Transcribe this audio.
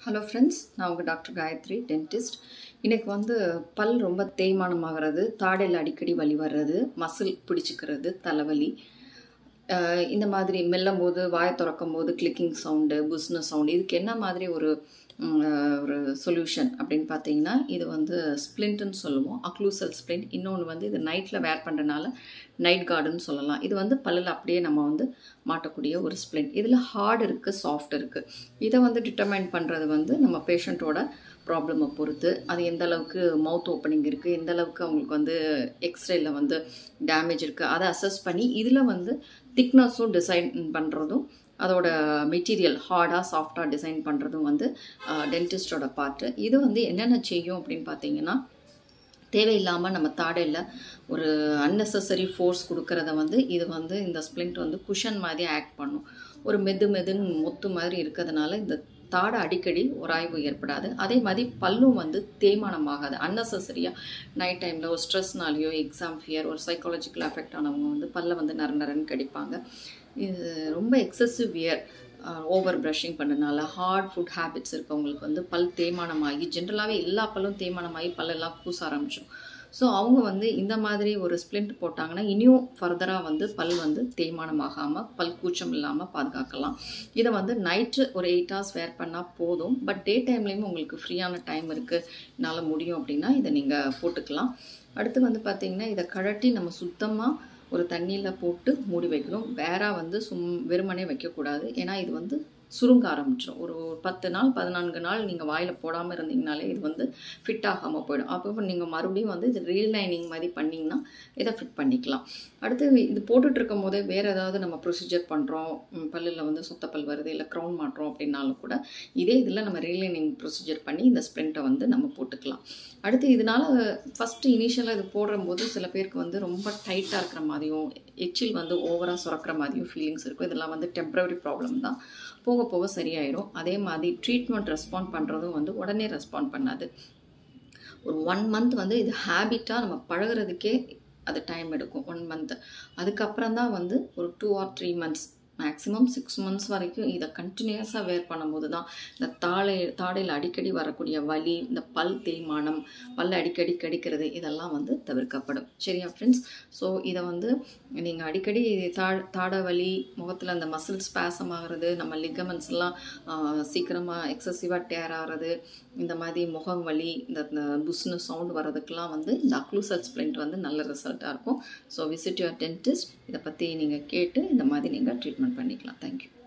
hello friends நான் உங்கள் doctor Gayatri dentist இன்னைக்கு வந்து பல் ரொம்ப தேய்மானமாகிறது தாடையில் அடிக்கடி வலி வர்றது மசில் பிடிச்சிக்கிறது தலைவலி அஹ் இந்த மாதிரி மெல்லும் போது வாயை திறக்கும் போது கிளிக்கிங் சவுண்டு புஸ்னஸ் சவுண்டு இதுக்கு என்ன மாதிரி ஒரு ம், அஹ், ஒரு சொல்யூஷன் அப்படின்னு பார்த்தீங்கன்னா இது வந்து ஸ்ப்ளிண்ட்டுன்னு சொல்லுவோம் அக்ளூசல் ஸ்ப்ளிண்ட் இன்னொன்று வந்து இது நைட்டில் வேர் பண்ணுறனால நைட் கார்டுன்னு சொல்லலாம் இது வந்து பல்லில் அப்படியே நம்ம வந்து மாட்டக்கூடிய ஒரு ஸ்ப்ளிண்ட் இதில் ஹார்ட் இருக்குது சாஃப்ட் இருக்குது இதை வந்து டிட்டர்மைன் பண்ணுறது வந்து நம்ம பேஷண்ட்டோட ப்ராப்ளமை பொறுத்து அது எந்த அளவுக்கு மவுத் ஓப்பனிங் இருக்குது எந்த அளவுக்கு அவங்களுக்கு வந்து எக்ஸ்ரேல வந்து டேமேஜ் இருக்குது அதை அசஸ் பண்ணி இதில் வந்து திக்னஸும் டிசைன் பண்ணுறதும் அதோட மெட்டீரியல் ஹார்டாக சாஃப்டாக டிசைன் பண்ணுறதும் வந்து டென்டிஸ்டோட பார்ட்டு இது வந்து என்னென்ன செய்யும் அப்படின்னு பார்த்தீங்கன்னா தேவையில்லாமல் நம்ம தாடையில் ஒரு அன்னெசசரி ஃபோர்ஸ் கொடுக்கறத வந்து இது வந்து இந்த ஸ்ப்ளிண்ட் வந்து குஷன் மாதிரி ஆக்ட் பண்ணும் ஒரு மெது மெதுன்னு மொத்து மாதிரி இருக்கிறதுனால இந்த தாடை அடிக்கடி உராய்வு ஏற்படாது அதே மாதிரி பல்லும் வந்து தேய்மானமாகாது அன்னெசரியாக நைட் டைமில் ஒரு ஸ்ட்ரெஸ்னாலேயோ எக்ஸாம் ஃபியர் ஒரு சைக்காலஜிக்கல் அஃபெக்ட் ஆனவங்க வந்து பல்ல வந்து நர நரன்னு கடிப்பாங்க இது ரொம்ப எக்ஸசிவ் வியர் ஓவர் ப்ரஷிங் பண்ணனால ஹார்ட் ஃபுட் ஹேபிட்ஸ் இருக்கவங்களுக்கு வந்து பல் தேய்மானமாகி ஜென்ரலாகவே எல்லா பல்லும் தேய்மானமாகி பல்லெல்லாம் கூச ஆரம்பிச்சிடும் ஸோ அவங்க வந்து இந்த மாதிரி ஒரு ஸ்ப்ளிண்ட் போட்டாங்கன்னா இனியும் ஃபர்தராக வந்து பல் வந்து தேய்மானமாகாமல் பல் கூச்சம் இல்லாமல் பாதுகாக்கலாம் இதை வந்து நைட்டு ஒரு எயிட் ஹவர்ஸ் வேர் பண்ணால் போதும் பட் டே டைம்லேயும் உங்களுக்கு ஃப்ரீயான டைம் இருக்குது என்னால் முடியும் அப்படின்னா இதை நீங்கள் போட்டுக்கலாம் அடுத்து வந்து பார்த்திங்கன்னா இதை கழட்டி நம்ம சுத்தமாக ஒரு தண்ணியில் போட்டு மூடி வைக்கணும் வேற வந்து சும் வெறுமனே வைக்கக்கூடாது ஏன்னா இது வந்து சுருங்க ஆரம்பிச்சிடும் ஒரு பத்து நாள் பதினான்கு நாள் நீங்கள் வாயில் போடாமல் இருந்தீங்கனாலே இது வந்து ஃபிட் ஆகாமல் போயிடும் அப்போ நீங்கள் மறுபடியும் வந்து இது ரீல் லைனிங் மாதிரி பண்ணிங்கன்னா இதை ஃபிட் பண்ணிக்கலாம் அடுத்து இது போட்டுட்டு இருக்கும் போதே வேறு ஏதாவது நம்ம ப்ரொசீஜர் பண்ணுறோம் பல்லில் வந்து சுத்தப்பல் வருது இல்லை க்ரௌன் மாட்டுறோம் அப்படின்னாலும் கூட இதே இதில் நம்ம ரீலைனிங் ப்ரொசீஜர் பண்ணி இந்த ஸ்ப்ரிண்ட்டை வந்து நம்ம போட்டுக்கலாம் அடுத்து இதனால் ஃபஸ்ட்டு இனிஷியலாக இது போடும்போது சில பேருக்கு வந்து ரொம்ப டைட்டாக இருக்கிற மாதிரியும் எச்சில் வந்து ஓவராக சுரக்கிற மாதிரியும் ஃபீலிங்ஸ் இருக்கும் இதெல்லாம் வந்து டெம்பரரி ப்ராப்ளம் தான் போக போக சரியாயிடும் அதே மாதிரி ட்ரீட்மெண்ட் ரெஸ்பாண்ட் பண்ணுறதும் வந்து உடனே ரெஸ்பாண்ட் பண்ணாது ஒரு ஒன் மந்த் வந்து இது ஹேபிட்டாக நம்ம பழகுறதுக்கே அது டைம் எடுக்கும் ஒன் மந்த் அதுக்கப்புறம் தான் வந்து ஒரு two or three months maximum six months வரைக்கும் இதை கண்டினியூஸாக வேர் பண்ணும்போது தான் இந்த தாடை தாடையில் அடிக்கடி வரக்கூடிய வலி இந்த பல் தேய்மானம் பல் அடிக்கடி கடிக்கிறது இதெல்லாம் வந்து தவிர்க்கப்படும் சரியா ஃப்ரெண்ட்ஸ் ஸோ இதை வந்து நீங்கள் அடிக்கடி தா தாடை வலி முகத்தில் அந்த மசில் ஸ்பேசம் ஆகிறது நம்ம லிகமெண்ட்ஸ் எல்லாம் சீக்கிரமாக எக்ஸசிவாக டேர் ஆகிறது இந்த மாதிரி முகம் வலி இந்த புஸ்னு சவுண்ட் வர்றதுக்கெல்லாம் வந்து இந்த அக்ளூசல் ஸ்ப்ளிண்ட் வந்து நல்ல ரிசல்ட்டாக இருக்கும் ஸோ விசிட் யுவர் டென்டிஸ்ட் இதை பற்றி நீங்கள் கேட்டு இந்த மாதிரி நீங்கள் ட்ரீட்மெண்ட் பண்ணிக்கலாம் தேங்க்யூ